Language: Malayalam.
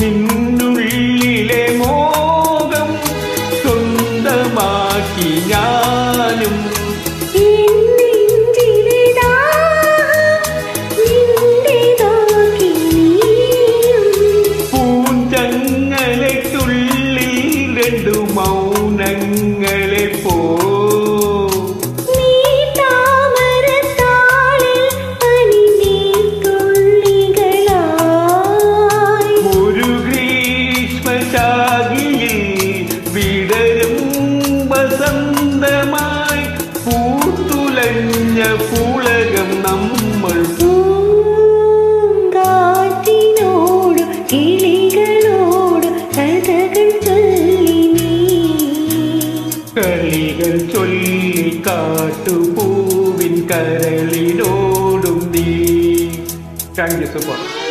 നിന്നുള്ളിലെ മോഹം സ്വന്തമാക്കി ഞാനും എന്നെഞ്ചിലെ ദാഹം നിന്റേതാക്കി നീയും പൂഞ്ചങ്ങലയ്ക്കുള്ളിൽ രണ്ടു മൗനങ്ങളെ പോ നീ താമരത്താളിൽ പനിനീർത്തുള്ളികളായി ഒരു ഗ്രീഷ്മശാഖിയിൽ വിടരും വസന്തമായി പൂത്തുലഞ്ഞ പുളകം നമ്മൾ പൂങ്കാറ്റിനോട് കിളികളോട് കഥകൾ ചൊല്ലി നീ കളികൾ ചൊല്ലി കാട്ടുപൂവിൻ കരളിനോടും നീ താങ്ക് യു സൂപ്പർ